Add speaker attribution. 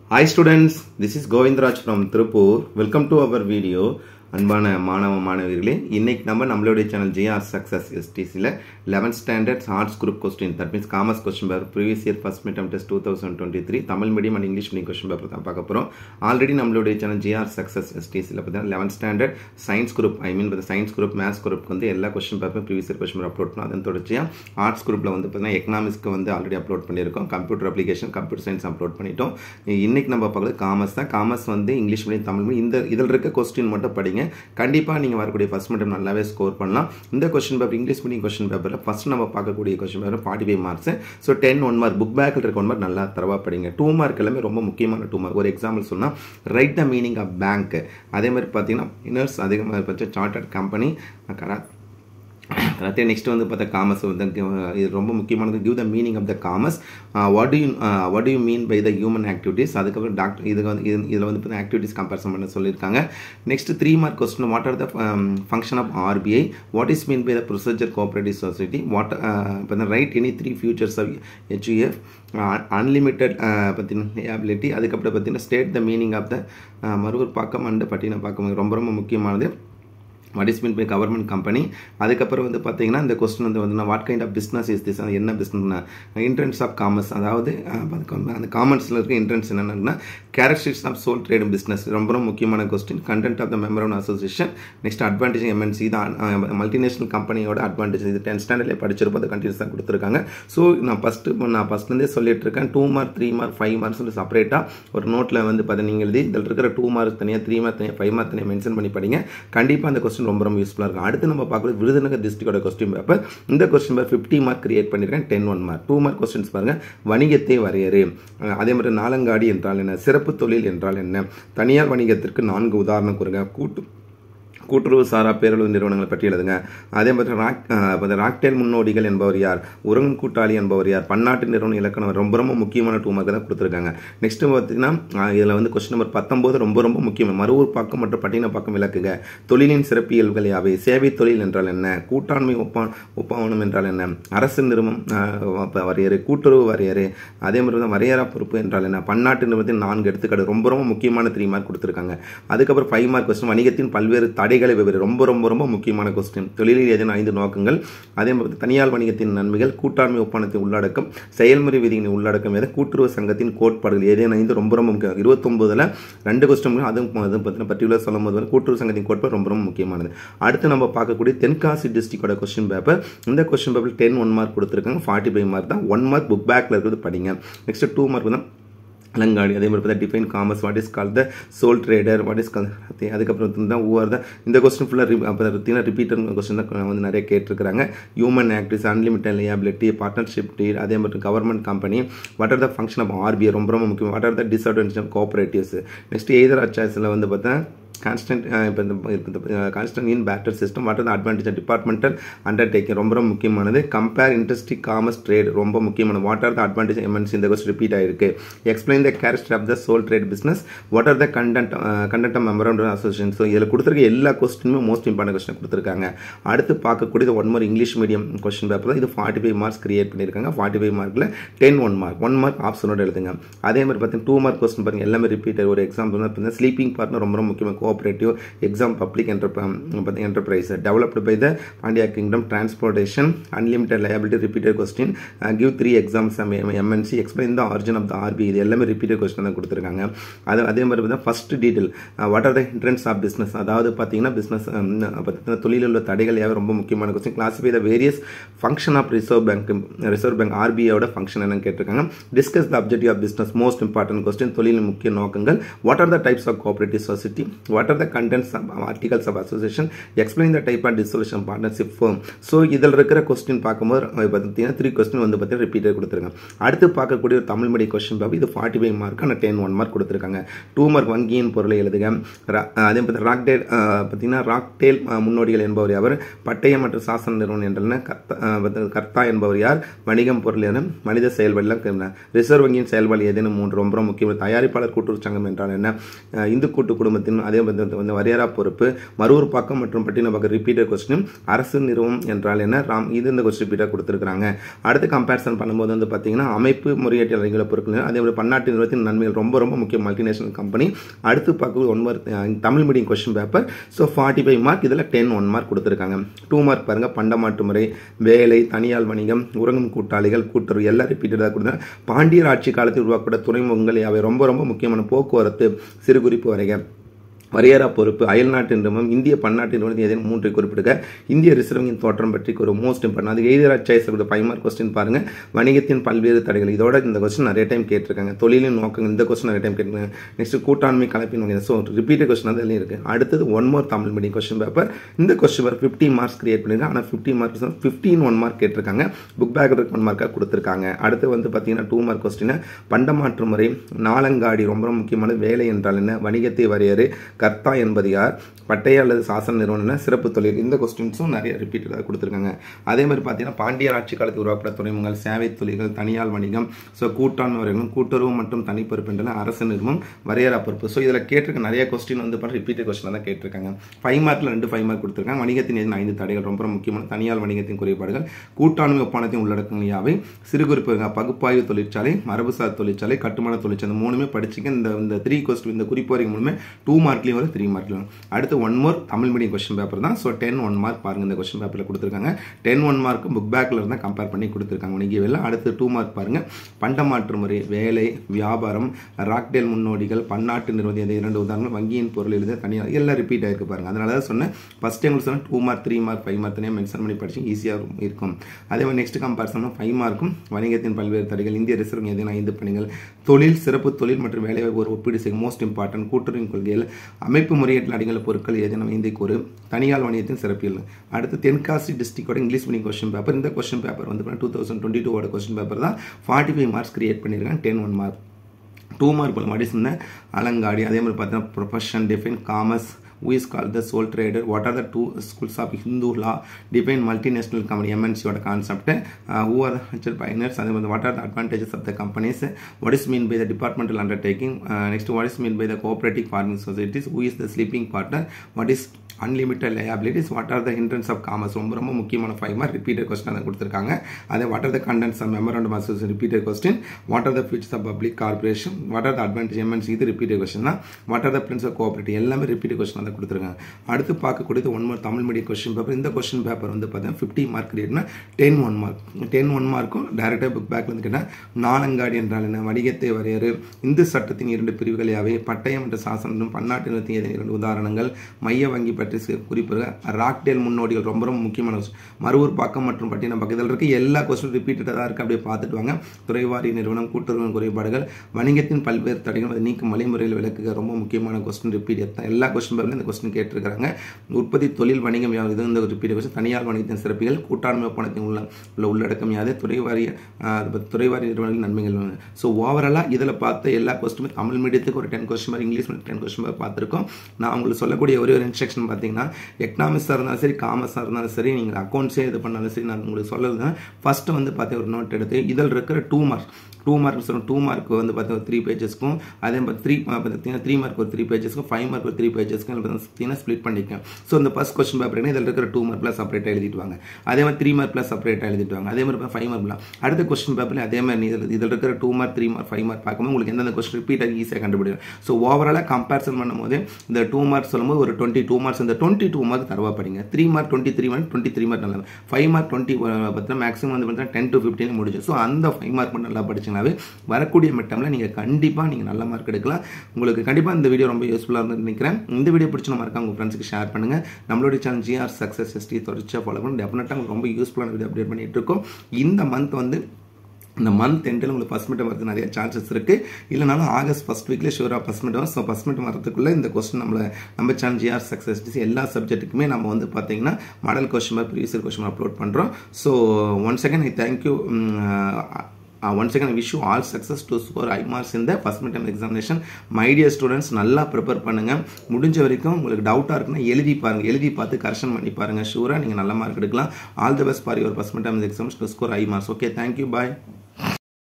Speaker 1: Hi students, this is Govindraj from Tripur. Welcome to our video. அன்பான மாணவ மாணவர்களே இன்னைக்கு நம்ம நம்மளுடைய சேனல் ஜிஆர் சக்சஸ் எஸ்டிசியில் eleventh standard arts group question that means commerce question paper previous year first midterm test two thousand twenty three Tamil medium and English medium question paper தான் பார்க்க போகிறோம் ஆல்ரெடி நம்மளுடைய சேனல் ஜிஆர் சக்சஸ் எஸ்டிசியில் பார்த்தீங்கன்னா eleventh standard science group I mean science group maths குரூப்க்கு வந்து எல்லா question paper previous year question upload பண்ணோம் அதன் தொடர்ச்சியாக ஆர்ட்ஸ் குரூப்பில் வந்து பார்த்தீங்கன்னா எக்கனாமிக்ஸ்க்கு வந்து ஆல்ரெடி அப்லோட் பண்ணியிருக்கோம் computer application computer science upload பண்ணிட்டோம் இன்னைக்கு நம்ம பார்க்குறது காமர்ஸ் தான் காமர்ஸ் வந்து இங்கிலீஷ் மீடியம் தமிழ் மீடியம் இந்த இதில் இருக்க கொஸ்டின் மட்டும் படிங்க கண்டிப்பாக நீங்கள் வரக்கூடிய ஃபஸ்ட் மீட்டம் நல்லாவே ஸ்கோர் பண்ணலாம் இந்த question paper English medium question பேப்பரில் ஃபஸ்ட் நம்ம பார்க்கக்கூடிய question paper forty five marks so ten one mark book பேக்கில் இருக்க ஒன் மார்க் நல்லா தரவா படிங்க டூ மார்க் எல்லாமே ரொம்ப முக்கியமான டூ மார்க் ஒரு எக்ஸாம்பிள் சொன்னால் write the meaning of bank அதே மாதிரி பார்த்தீங்கன்னா இன்னர்ஸ் அதிகமாக பட்ச சார்ட்டர்ட் கம்பெனி கரா கராத்தே நெக்ஸ்ட் வந்து பார்த்தா காமர்ஸ் வந்து இது ரொம்ப முக்கியமானது give the meaning of the commerce what you what you mean by the human activities அதுக்கப்புறம் டாக்டர் இது வந்து இது இதில் வந்து பார்த்தா ஆக்டிவிட்டீஸ் கம்பேரிசன் பண்ண சொல்லியிருக்காங்க next three mark question what are the function of RBI what is mean by the procedure cooperative society what இப்போ write any three features of HUF unlimited பார்த்தீங்கன்னா ஏபிலிட்டி அதுக்கப்புறம் பார்த்தீங்கன்னா state the meaning of the Maruvurpakkam and Pattinapakkam ரொம்ப ரொம்ப முக்கியமானது what is mean by government company அதுக்கப்புறம் வந்து பார்த்தீங்கன்னா இந்த கொஸ்டின் வந்து வந்து what kind of business is this என்ன பிஸ்னஸ்னா இன்ட்ரன்ஸ் ஆஃப் காமர்ஸ் அதாவது அந்த காமர்ஸில் இருக்க இன்ட்ரன்ஸ் என்னென்னா characteristics of sole trade business ரொம்ப ரொம்ப முக்கியமான கொஸ்டின் கண்டென்ட் ஆஃப் த மெம்பர் ஆன் அசோசியேஷன் நெக்ஸ்ட் அட்வான்டேஜ் எம்என்சி தான் மல்டிநேஷனல் கம்பெனியோட அட்வான்டேஜ் இது டென்த் ஸ்டாண்டர்ட்லேயே படிச்சிருப்போம் அது கண்டினியூஸ் தான் கொடுத்துருக்காங்க ஸோ நான் ஃபஸ்ட்டு நான் ஃபஸ்ட்லேருந்தே சொல்லிட்டு இருக்கேன் two mark three mark five marks வந்து செப்பரேட்டாக ஒரு நோட்டில் வந்து பார்த்தா நீங்கள் எழுதி இதில் இருக்கிற டூ மார்க் தனியாக த்ரீ மார்க் தனியாக ஃபைவ் மார்க் தனியாக மென்ஷன் பண்ணி படிங்க கண்டிப்பாக அந்த கொஸ்டின் கொஸ்டின் ரொம்ப ரொம்ப யூஸ்ஃபுல்லாக இருக்கும் அடுத்து நம்ம பார்க்குறது விருதுநகர் டிஸ்ட்ரிக்டோட கொஸ்டின் பேப்பர் இந்த question paper fifty mark create பண்ணியிருக்கேன் ten one mark two mark questions பாருங்கள் வணிகத்தை வரையறு அதே மாதிரி நாலங்காடி என்றால் என்ன சிறப்பு தொழில் என்றால் என்ன தனியார் வணிகத்திற்கு நான்கு உதாரணம் கூறுங்க கூட்டு கூட்டுறவு சாரா பேரளவு நிறுவனங்களை பற்றி எழுதுங்க அதே மாதிரி ராக் ராக்டேல் முன்னோடிகள் என்பவர் யார் உறங்கும் கூட்டாளி என்பவர் யார் பன்னாட்டு நிறுவன இலக்கணம் ரொம்ப ரொம்ப முக்கியமான டூ மார்க் தான் கொடுத்துருக்காங்க நெக்ஸ்ட் பார்த்தீங்கன்னா இதில் வந்து கொஸ்டின் நம்பர் பத்தொம்போது ரொம்ப ரொம்ப முக்கியம் மறுவூர் பாக்கம் மற்றும் பட்டின பாக்கம் விளக்குக தொழிலின் சிறப்பியல்கள் யாவை சேவை தொழில் என்றால் என்ன கூட்டாண்மை ஒப்பா ஒப்பவனம் என்றால் என்ன அரசு நிறுவனம் வரையறு கூட்டுறவு வரையறு அதே மாதிரி தான் வரையறா பொறுப்பு என்றால் என்ன பன்னாட்டு நிறுவனத்தின் நான்கு எடுத்துக்காடு ரொம்ப ரொம்ப முக்கியமான த்ரீ மார்க் கொடுத்துருக்காங்க அதுக்கப்புறம் ஃபைவ் மார்க் கொஸ்டின் வணிகத்தின் பல்வேறு தடை தடைகளை வெவ்வேறு ரொம்ப ரொம்ப ரொம்ப முக்கியமான கொஸ்டின் தொழிலில் ஏதேனும் ஐந்து நோக்கங்கள் அதே மாதிரி தனியார் வணிகத்தின் நன்மைகள் கூட்டாண்மை ஒப்பந்தத்தின் உள்ளடக்கம் செயல்முறை விதிகளின் உள்ளடக்கம் எதை கூட்டுறவு சங்கத்தின் கோட்பாடுகள் ஏதேனும் ஐந்து ரொம்ப ரொம்ப முக்கியம் இருபத்தொன்பதுல ரெண்டு கொஸ்டின் அதுவும் அது பற்றின பர்டிகுலர் சொல்லும் போது கூட்டுறவு சங்கத்தின் கோட்பாடு ரொம்ப ரொம்ப முக்கியமானது அடுத்து நம்ம பார்க்கக்கூடிய தென்காசி டிஸ்ட்ரிக்டோட கொஸ்டின் பேப்பர் இந்த question paper ten one mark கொடுத்துருக்காங்க ஃபார்ட்டி ஃபைவ் மார்க் தான் ஒன் மார்க் புக் பேக்கில் இருக்கிறது படிங்க நெக்ஸ்ட் டூ மார்க் தான் அலங்காடி அதே மாதிரி பார்த்தா define commerce what is call the sole trader what is call அதுக்கப்புறம் தான் ஊஆர் தான் இந்த கொஸ்டின் ஃபுல்லாக அப்போ பார்த்தீங்கன்னா ரிப்பீட்டர் கொஸ்டின் தான் வந்து நிறைய கேட்டிருக்காங்க human activities unlimited liability partnership deal அதே மாதிரி government company what are the function of RBI ரொம்ப ரொம்ப முக்கியம் what are the disadvantage of cooperatives next either அச்சாஸில் வந்து பார்த்தா கான்ஸ்டன்ட் இப்போ இந்த constant in barter system what are advantage departmental undertaking ரொம்ப ரொம்ப முக்கியமானது கம்பேர் இண்டஸ்ட்ரி காமர்ஸ் ட்ரேட் ரொம்ப முக்கியமானது what are the advantage MNC இந்த கொஸ்ட் ரிப்பீட் ஆயிருக்கு explain the character of the soul trade business what are the content content of memorandum association so இதில் கொடுத்துருக்க எல்லா கொஸ்டினுமே மோஸ்ட் இம்பார்ட்டன் கொஸ்டின் கொடுத்துருக்காங்க அடுத்து பார்க்கக்கூடியது one mark English medium question paper இது forty five marks create பண்ணியிருக்காங்க forty five மார்க்கில் ten one mark one mark ஆப்ஷனோட எழுதுங்க அதே மாதிரி பார்த்தீங்கன்னா டூ மார்க் கொஸ்டின் பாருங்க எல்லாமே ரிப்பீட் ஒரு எக்ஸாம்பிள் பார்த்தீங்கன்னா ஸ்லீப்பிங் பார்ட்னர் ரொம்ப ரொம்ப முக்கியமாக cooperative exam public enter enterprise developed by the Pandya kingdom transportation unlimited liability repeated question give three exams MNC explain the origin of the RB இது எல்லாமே repeated question தான் கொடுத்துருக்காங்க அது அதே மாதிரி பார்த்தா first detail what are the hindrance of business அதாவது பார்த்தீங்கன்னா பிஸ்னஸ் பார்த்தீங்கன்னா தொழிலில் உள்ள தடைகள் யாவே ரொம்ப முக்கியமான question classify the various function of reserve bank reserve bank ஆர்பிஐயோட ஃபங்க்ஷன் என்னன்னு கேட்டிருக்காங்க discuss the objective of business most important question தொழிலின் முக்கிய நோக்கங்கள் what are the types of cooperative society what are the contents articles of association explain the type of dissolution partnership firm so இதில் இருக்கிற question பார்க்கும்போது பார்த்தீங்கன்னா three question வந்து பார்த்தீங்கன்னா repeated கொடுத்துருங்க அடுத்து பார்க்கக்கூடிய ஒரு தமிழ் மீடியம் கொஸ்டின் பார்ப்பு இது ஃபார்ட்டி ஃபைவ் மார்க் ஆனால் டென் ஒன் மார்க் கொடுத்துருக்காங்க டூ மார்க் வங்கியின் பொருளை எழுதுக அதே பார்த்து ராக்டேல் பார்த்தீங்கன்னா ராக்டேல் முன்னோடிகள் என்பவர் அவர் பட்டய மற்றும் சாசன நிறுவனம் என்றன கர்த்தா என்பவர் யார் வணிகம் பொருள் என மனித செயல்பாடுலாம் ரிசர்வ் வங்கியின் செயல்பாடு ஏதேனும் மூன்று ரொம்ப முக்கியம் தயாரிப்பாளர் கூட்டுறவு சங்கம் என்றால் என்ன இந்து கூட்டு குடும்பத்தின் அதே வந்து வரையறா பொறுப்பு மரூர் பாக்கம் மற்றும் பட்டினப்பாக்கம் ரிப்பீட்டர் கொஸ்டின் அரசு நிறுவனம் என்றால் என்ன ராம் இது இந்த கொஸ்டின் ரிப்பீட்டாக கொடுத்துருக்காங்க அடுத்து கம்பேரிசன் பண்ணும்போது வந்து பார்த்தீங்கன்னா அமைப்பு முறையீட்டு அறிஞர்களை பொருட்கள் அதே மாதிரி பன்னாட்டு நிறுவனத்தின் நன்மைகள் ரொம்ப ரொம்ப முக்கிய மல்டிநேஷனல் கம்பெனி அடுத்து பார்க்க one mark Tamil medium question paper so forty five mark இதில் டென் ஒன் மார்க் கொடுத்துருக்காங்க டூ மார்க் பாருங்க பண்டமாற்று முறை வேலை தனியார் வணிகம் உறங்கும் கூட்டாளிகள் கூட்டுறவு எல்லாம் ரிப்பீட்டடாக கொடுத்தாங்க பாண்டியர் ஆட்சி காலத்தில் உருவாக்கப்பட்ட துறைமுகங்கள் அவை ரொம்ப ரொம்ப முக்கியமான போக்குவரத்து சிறு குறிப்பு வரைக வரையறா பொறுப்பு அயல்நாட்டு நிறுவனம் இந்திய பன்னாட்டு நிறுவனத்தின் ஏதேனும் மூன்றை குறிப்பிடுக இந்திய ரிசர்வ் வங்கியின் தோற்றம் பற்றி ஒரு மோஸ்ட் இம்பார்ட்டன் அது எய்தரா சாய்ஸ் கொடுத்த ஃபைவ் மார்க் கொஸ்டின் பாருங்க வணிகத்தின் பல்வேறு தடைகள் இதோட இந்த கொஸ்டின் நிறைய டைம் கேட்டிருக்காங்க தொழிலின் நோக்கங்கள் இந்த கொஸ்டின் நிறைய டைம் கேட்டிருக்காங்க நெக்ஸ்ட் கூட்டாண்மை கலப்பின் வகை ஸோ ரிப்பீட்டட் கொஸ்டின் அதில் இருக்கு அடுத்தது one more Tamil medium question paper இந்த question paper fifty marks create பண்ணிருக்காங்க ஆனால் fifty marks fifteen one mark கேட்டிருக்காங்க புக் பேக் ஒன் மார்க்காக கொடுத்துருக்காங்க அடுத்து வந்து பார்த்தீங்கன்னா டூ மார்க் கொஸ்டின் பண்டமாற்று முறை நாலங்காடி ரொம்ப முக்கியமான வேலை என்றால் என்ன வணிகத்தை வரையறு கர்த்தா என்பது யார் பட்டய அல்லது சாசன நிறுவனம் சிறப்பு தொழில் இந்த கொஸ்டின்ஸும் நிறைய ரிப்பீட்டடாக கொடுத்துருக்காங்க அதே மாதிரி பார்த்தீங்கன்னா பாண்டியர் ஆட்சி காலத்தில் உருவாக்கப்பட்ட துறைமுகங்கள் சேவை தொழில்கள் தனியார் வணிகம் ஸோ கூட்டாண்மை வரைகளும் கூட்டுறவு மற்றும் தனிப்பொறுப்பு என்ற அரசு நிறுவனம் வரையறா பொறுப்பு ஸோ இதில் கேட்டிருக்க நிறைய கொஸ்டின் வந்து பண்ண ரிப்பீட்டட் கொஸ்டின் தான் கேட்டிருக்காங்க ஃபைவ் மார்க்கில் ரெண்டு ஃபைவ் மார்க் கொடுத்துருக்காங்க வணிகத்தின் எதிர்ப்பு ஐந்து தடைகள் ரொம்ப ரொம்ப முக்கியமான தனியார் வணிகத்தின் குறைபாடுகள் கூட்டாண்மை ஒப்பந்தத்தின் உள்ளடக்கங்கள் யாவை சிறு குறிப்பு பகுப்பாய்வு தொழிற்சாலை மரபுசார் தொழிற்சாலை கட்டுமான தொழிற்சாலை மூணுமே படிச்சுங்க இந்த இந்த த்ரீ கொஸ்டின் இந்த குறிப்பு வரைக்கும் மூணுமே டூ மார்க்லையும் வரும் த்ரீ மார்க்லையும் அடுத்து one more Tamil medium question paper தான் ஸோ டென் ஒன் மார்க் பாருங்க இந்த கொஸ்டின் பேப்பரில் கொடுத்துருக்காங்க டென் ஒன் மார்க் புக் பேக்கில் இருந்தால் கம்பேர் பண்ணி கொடுத்துருக்காங்க வணிகவியல் அடுத்து டூ மார்க் பாருங்க பண்டமாற்று முறை வேலை வியாபாரம் ராக்டேல் முன்னோடிகள் பன்னாட்டு நிறுவனம் இந்த இரண்டு உதாரணங்கள் வங்கியின் பொருள் எழுத தனியாக எல்லாம் ரிப்பீட் ஆயிருக்கு பாருங்க அதனால தான் சொன்னேன் ஃபர்ஸ்ட் டைம் சொன்னால் two mark three mark five mark தனியாக மென்ஷன் பண்ணி படிச்சு ஈஸியாக இருக்கும் அதே மாதிரி நெக்ஸ்ட் கம்பேரிசன் ஃபைவ் மார்க்கும் வணிகத்தின் பல்வேறு தடைகள் இந்திய ரிசர்வ் எதிரான ஐந்து பணிகள் தொழில் சிறப்பு தொழில் மற்றும் வேலைவாய்ப்பு ஒரு ஒப்பீடு செய்யும் மோஸ்ட் இம்பார்ட்டன்ட் கூட்டுறவின் கொள்கைகள் அமைப்பு முறையீட்டில் அடிಗಳ பொருட்கள் ஏதேனும் இந்திய ஒரு தனியார் வணிகத்தின் சிறப்பியல் அடுத்து தென்காசி டிஸ்ட்ரிக்டோட இங்கிலீஷ் மீடியம் கொஸ்டின் பேப்பர் இந்த கொஸ்டின் பேப்பர் வந்து டூ தௌசண்ட் டுவெண்ட்டி டூவோட கொஸ்டின் பேப்பர் தான் ஃபார்ட்டி ஃபைவ் மார்க்ஸ் கிரியேட் பண்ணியிருக்காங்க ten one mark two mark போல மடிசிருந்த அலங்காடி அதே மாதிரி பார்த்தீங்கன்னா profession define commerce who is called the sole trader what are the two schools of hindu law define multinational company mnc ஓட concept who are the actual pioneers அதே மாதிரி what are the advantages of the companies what is mean by the departmental undertaking uh, next what is mean by the cooperative farming societies who is the sleeping partner what is unlimited liabilities what are the hindrance of commerce ரொம்ப ரொம்ப முக்கியமான five mark repeated question அதை கொடுத்துருக்காங்க அதே what are the contents of memorandum association repeated question what are the features of public corporation what are the advantage MNC இது repeated question தான் what are the principles of cooperative எல்லாமே repeated question தான் கொடுத்துருக்காங்க அடுத்து பார்க்கக்கூடியது one mark Tamil medium question paper இந்த question paper வந்து பார்த்தீங்கன்னா ஃபிஃப்டி மார்க் கிரியேட்னா ten one mark ten one மார்க்கும் டேரக்டாக புக் பேக்கில் வந்து கேட்டால் நாலங்காடி என்றால் என்ன வணிகத்தை வரையறு இந்து சட்டத்தின் இரண்டு பிரிவுகள் யாவை பட்டயம் என்ற சாசனம் பன்னாட்டு நிறுவனத்தின் இரண்டு உதாரணங்கள் மைய வங்கி பற்றி குறிப்புகள் ராக்டேல் முன்னோடிகள் ரொம்ப ரொம்ப முக்கியமான மறுவூர் பாக்கம் மற்றும் பட்டினம் பக்கத்தில் இருக்க எல்லா கொஸ்டின் ரிப்பீட்டடாக தான் இருக்குது அப்படியே பார்த்துட்டு வாங்க துறைவாரி நிறுவனம் கூட்டுறவு குறைபாடுகள் வணிகத்தின் பல்வேறு தடைகள் அதை நீக்கும் வழிமுறையில் விளக்குக ரொம்ப முக்கியமான கொஸ்டின் ரிப்பீட் தான் எல்லா கொஸ்டின் பேப்பர்லையும் இந்த கொஸ்டின் கேட்டிருக்காங்க உற்பத்தி தொழில் வணிகம் யாது இது இந்த ரிப்பீட் கொஸ்டின் தனியார் வணிகத்தின் சிறப்புகள் கூட்டாண்மை ஒப்பந்தத்தின் உள்ள உள்ள உள்ளடக்கம் யாது துறைவாரி துறைவாரி நிறுவனங்களின் நன்மைகள் ஸோ ஓவராலாக இதில் பார்த்த எல்லா கொஸ்டினுமே தமிழ் மீடியத்துக்கு ஒரு டென் கொஸ்டின் மாதிரி இங்கிலீஷ் மீடியம் டென் கொஸ்டின் மாதிரி பார்த்துருக்கோம் நான் உங்களுக்கு சொல்லக்கூடிய ஒரே ஒரு இன்ஸ்ட்ரக்ஷன் பார்த்தீங்கன்னா எக்கனாமிக்ஸாக இருந்தாலும் சரி காமர்ஸாக இருந்தாலும் சரி நீங்கள் அக்கௌண்ட்ஸே இது பண்ணாலும் சரி நான் உங்களுக்கு சொல்லுறது ஃபஸ்ட்டு வந்து பார்த்தீங்கன்னா ஒரு நோட் எடுத்து இதில் இருக்கிற டூ மார்க்ஸ் டூ மார்க் சொல்லுவோம் டூ மார்க் வந்து பார்த்தீங்கன்னா த்ரீ பேஜஸ்க்கும் அதே மாதிரி த்ரீ பார்த்தீங்கன்னா த்ரீ மார்க் ஒரு த்ரீ பேஜஸ்க்கும் ஃபைவ் மார்க் ஒரு த்ரீ பேஜஸ்க்கும் பார்த்தீங்கன்னா ஸ்ப்ளிட் பண்ணிக்கேன் ஸோ இந்த ஃபஸ்ட் கொஸ்டின் பேப்பர் இதில் இருக்கிற டூ மார்க் ப்ளஸ் செப்பரேட்டாக எழுதிட்டு வாங்க அதே மாதிரி த்ரீ மார்க் ப்ளஸ் செப்பரேட்டாக எழுதிட்டு வாங்க அதே மாதிரி ஃபைவ் மார்க்லாம் அடுத்த கொஸ்டின் பேப்பரில் அதே மாதிரி இதில் இதில் இருக்கிற two mark three mark five mark பார்க்கும்போது உங்களுக்கு எந்தெந்த கொஸ்டின் ரிப்பீட்டாக ஈஸியாக கண்டுபிடிக்கும் ஸோ ஓவராலாக கம்பேரிசன் பண்ணும்போது இந்த டூ மார்க் சொல்லும்போது ஒரு டுவெண்ட்டி டூ மார்க்ஸ் இந்த டுவெண்ட்டி டூ மார்க் தரவா படிங்க three mark twenty three mark twenty three mark நல்லா ஃபைவ் மார்க் டுவெண்ட்டி பார்த்தீங்கன்னா மேக்ஸிமம் வந்து பார்த்தீங்கன்னா டென் டு ஃபிஃப்டின் முடிஞ்சு ஸோ அந்த ஃபைவ் மார்க் மட்டும் நல்லா படிச்சிங்கனாவே வரக்கூடிய மிட்டமில் நீங்கள் கண்டிப்பாக நீங்கள் நல்ல மார்க் எடுக்கலாம் உங்களுக்கு கண்டிப்பாக இந்த வீடியோ ரொம்ப யூஸ்ஃபுல்லாக இருந்து நினைக்கிறேன் இந்த வீடியோ பிடிச்ச மறக்காம உங்கள் ஃப்ரெண்ட்ஸுக்கு ஷேர் பண்ணுங்கள் நம்மளுடைய சேனல் ஜிஆர் சக்ஸஸ் எஸ்டி தொடர்ச்சியாக ஃபாலோ பண்ணி டெஃபினட்டாக உங்களுக்கு ரொம்ப யூஸ்ஃபுல்லான வீடியோ அப்டேட் பண்ணிட்டு இருக்கோம் இந்த மந்த் வந்து இந்த மந்த் எண்டில் உங்களுக்கு ஃபஸ்ட் மிட்டம் வரது நிறைய சான்சஸ் இருக்குது இல்லைனாலும் ஆகஸ்ட் ஃபஸ்ட் வீக்லேயே ஷூராக first midterm so first midterm வரதுக்குள்ளே இந்த கொஸ்டின் நம்மளை நம்ம சேனல் ஜிஆர் சக்ஸஸ் எல்லா சப்ஜெக்ட்டுக்குமே நம்ம வந்து பார்த்தீங்கன்னா model question previous question upload பண்ணுறோம் so one second I thank you one second wish you all success to score high marks இந்த first midterm examination my dear students நல்லா ப்ரிப்பேர் பண்ணுங்கள் முடிஞ்ச வரைக்கும் உங்களுக்கு டவுட்டாக இருக்குன்னா எழுதி பாருங்கள் எழுதி பார்த்து கரெக்ஷன் பண்ணி பாருங்கள் ஷூராக நீங்கள் நல்ல மார்க் எடுக்கலாம் all the best for your first midterm exams to score high marks okay thank you bye